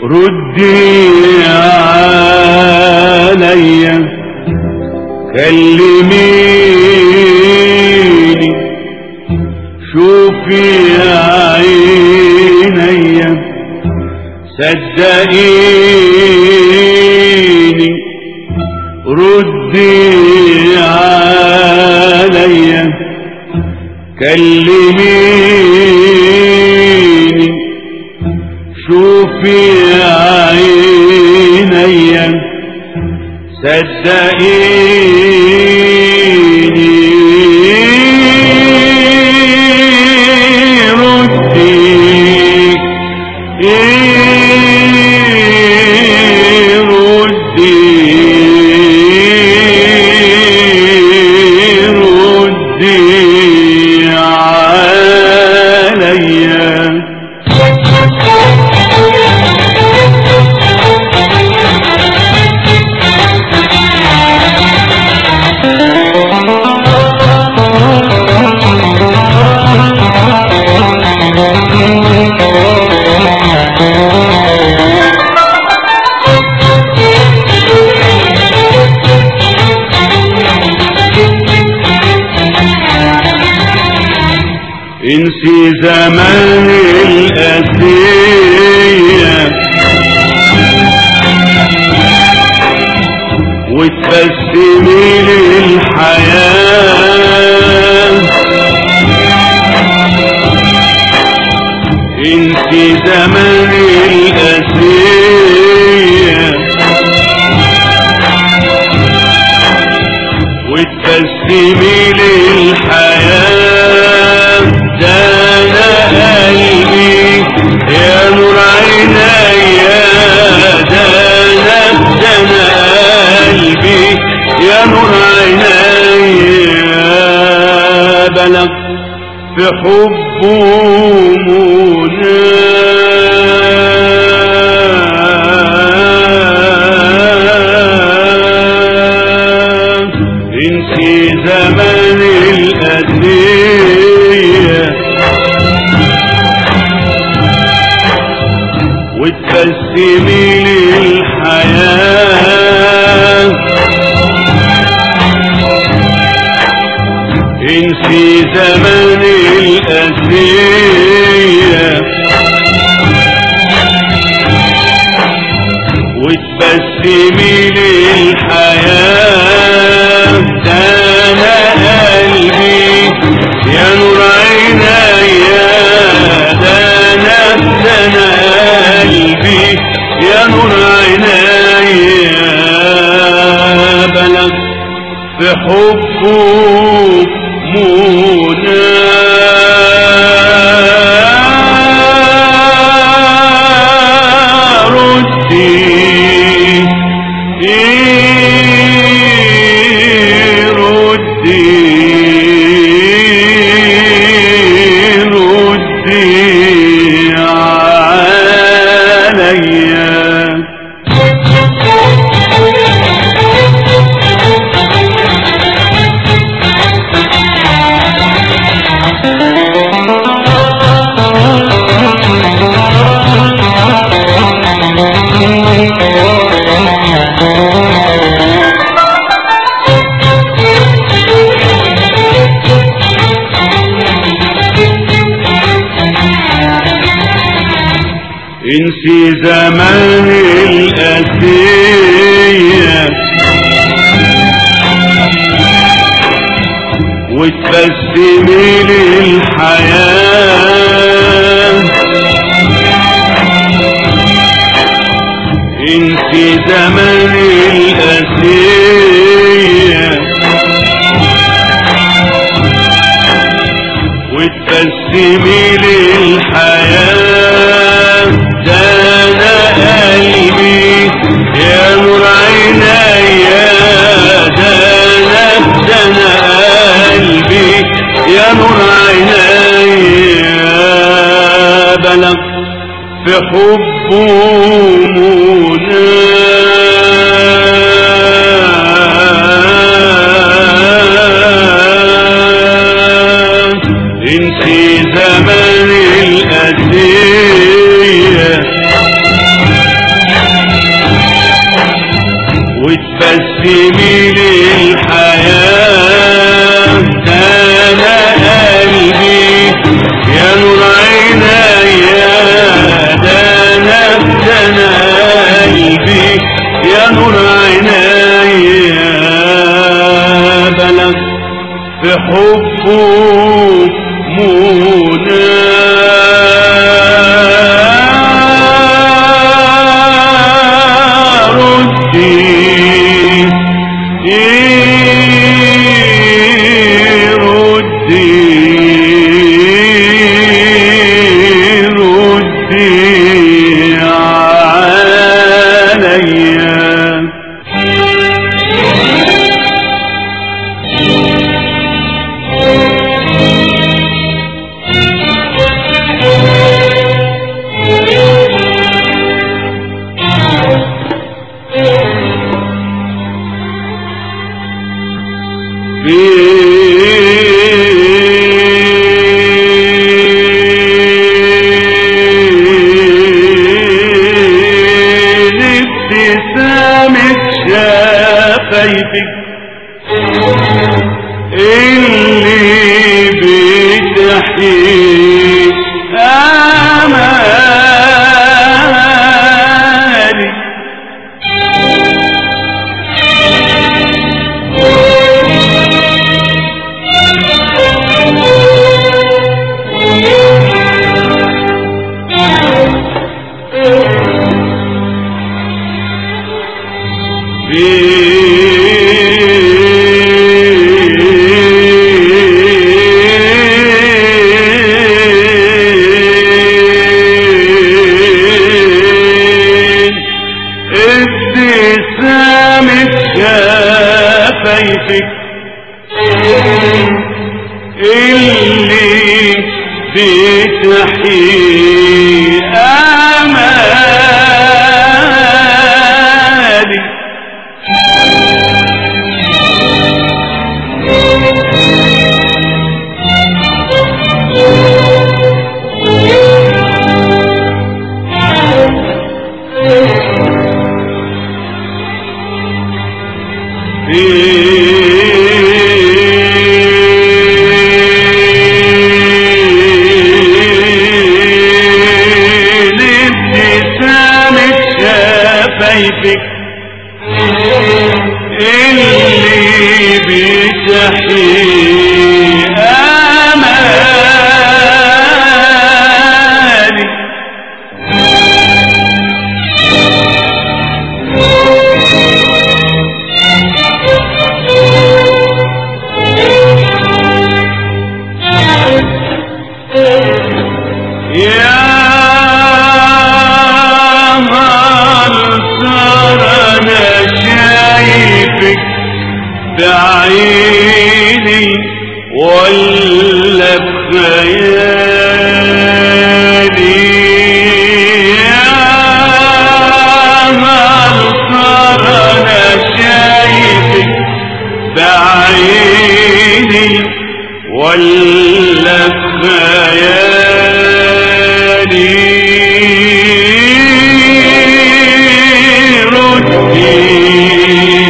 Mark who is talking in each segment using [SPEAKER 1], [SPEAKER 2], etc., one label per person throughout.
[SPEAKER 1] ردي عليا كلميني شوفي عينيا صدقيني ردي عليا كلميني شوفي عينيا صدقيني ردي ردي ردي عليا انسي زمان الأسية وتبسمي للحياة انسي زمان الأسية وتبسمي للحياة ده أنا قلبي يا نور عينيا ده أنا ده أنا قلبي يا نور عينيا بلغ في حبه مناه انسي زمان الأسية وتبسمي للحياة انسي زمان الأسية وتبسمي للحياة ده أنا قلبي يا نور عينيا ده أنا ده أنا قلبي يا نور عينيا بلغ في حبه منى ردي ردي ردي عليا انسي زمان الأسية وتبسمي للحياة انسي زمان الأسية وتبسمي للحياة ده أنا قلبي يا نور عينيا ده أنا ده أنا قلبي يا نور عينيا بلغ في حبه مناه انسي زمان الأسية تميل الحياة ده أنا قلبي يا نور عينيا ده أنا ده أنا قلبي يا نور عينيا بلغ في حبه منى ردي ردي ردي عليا ابتسامة شفايفك اللي بتحيي امالي ابتسامة شفايفك اللي بتحيي امالي ابتسامة شفايفك اللي بتحيي امالي يا هل ترى انا شايفك بعيني ولا بخيالي يا هل ترى انا شايفك بعيني ولا بخيالي ردي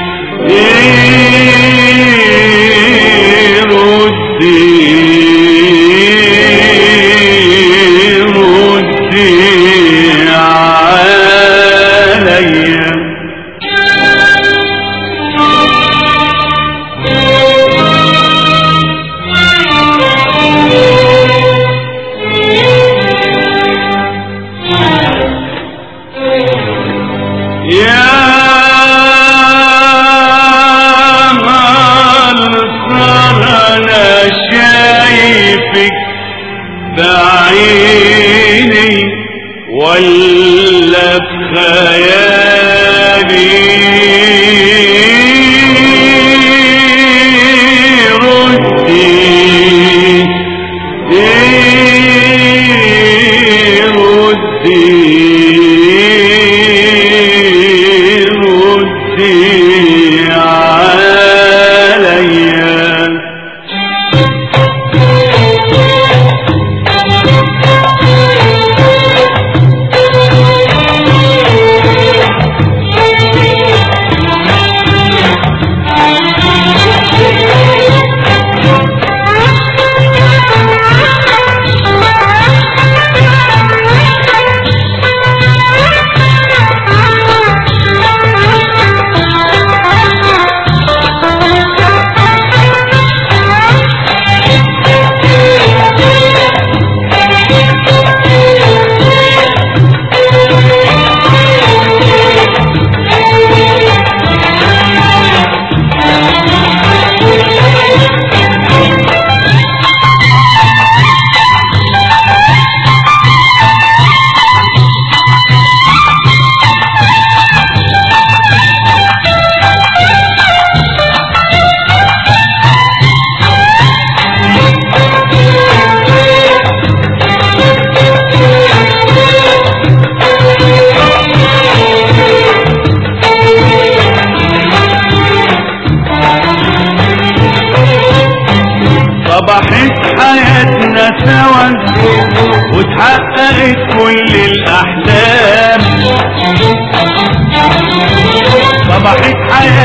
[SPEAKER 1] ردي ردي عليا يا هل صار انا شايفك بعيني ولا بخيالي ردي ردي ردي عليا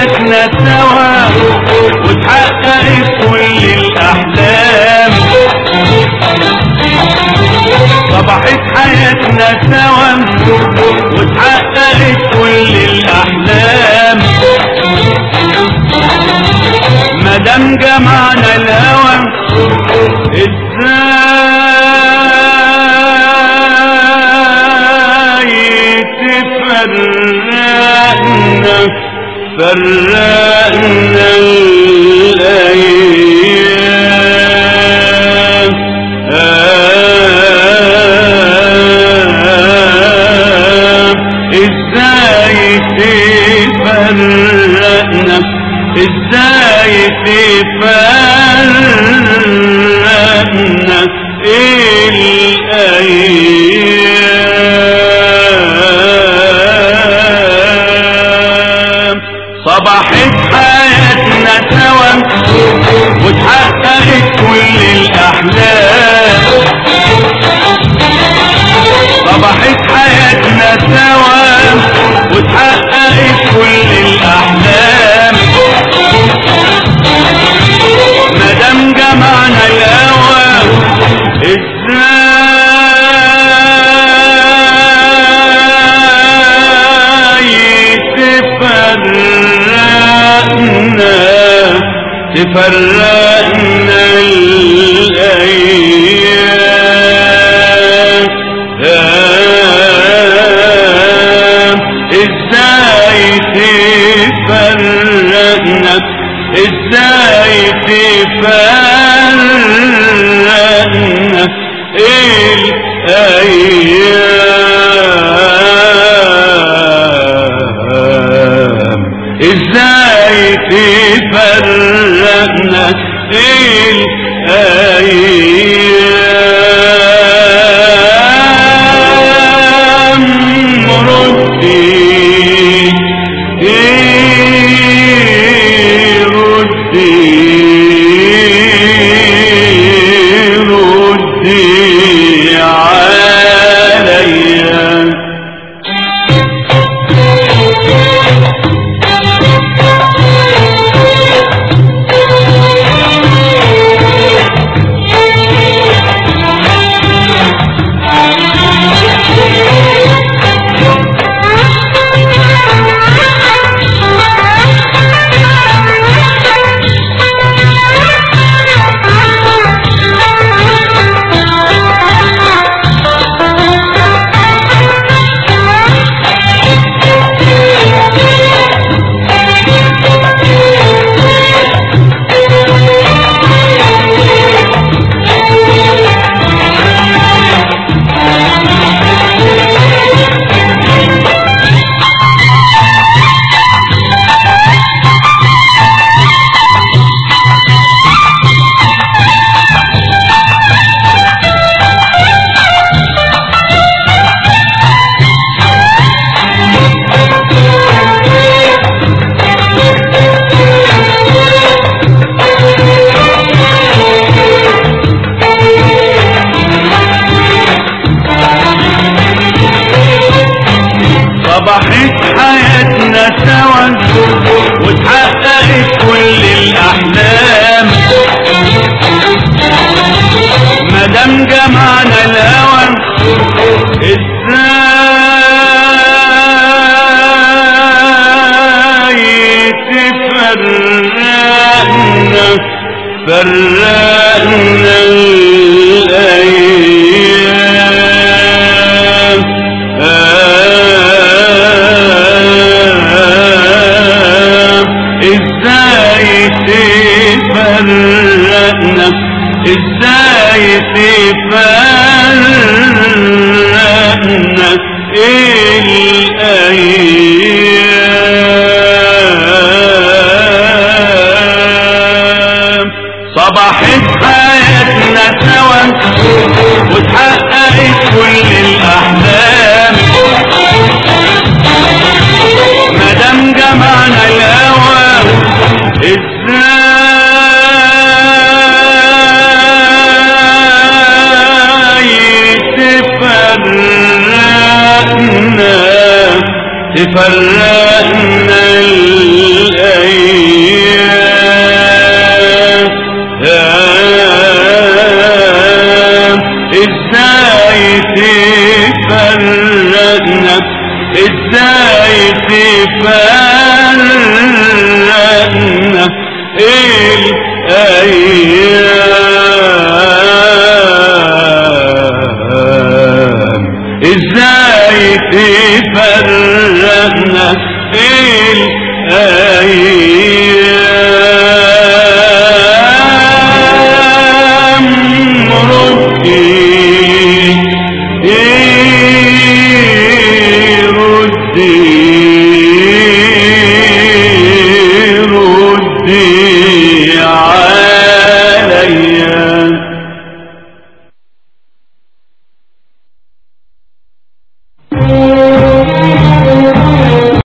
[SPEAKER 1] حياتنا سوا وتحققت كل الأحلام صبحت حياتنا سوا وتحققت كل الأحلام مادام جمعنا الهوى ازاي تفرقنا فرقنا الايام ازاي تفرقنا ازاي تفرقنا الايام صبحت حياتنا سوا وتحققت كل الاحلام صبحت حياتنا سوا وتحققت كل الأحلام مادام جمعنا الهوى ازاي تفرقنا تفرقنا الأيام ازاي تفرقنا ازاي تفرقنا الايام ازاي تفرقنا الايام ردي ردي ردي عليا صبحت حياتنا سوا وتحققت كل الأحلام مادام جمعنا الهوى ازاي تفرقنا فرقنا الأيام ازاي تفرقنا ازاي تفرقنا الايام صبحت حياتنا تفرقنا الأيام ازاي تفرقنا ازاي تفرقنا الايام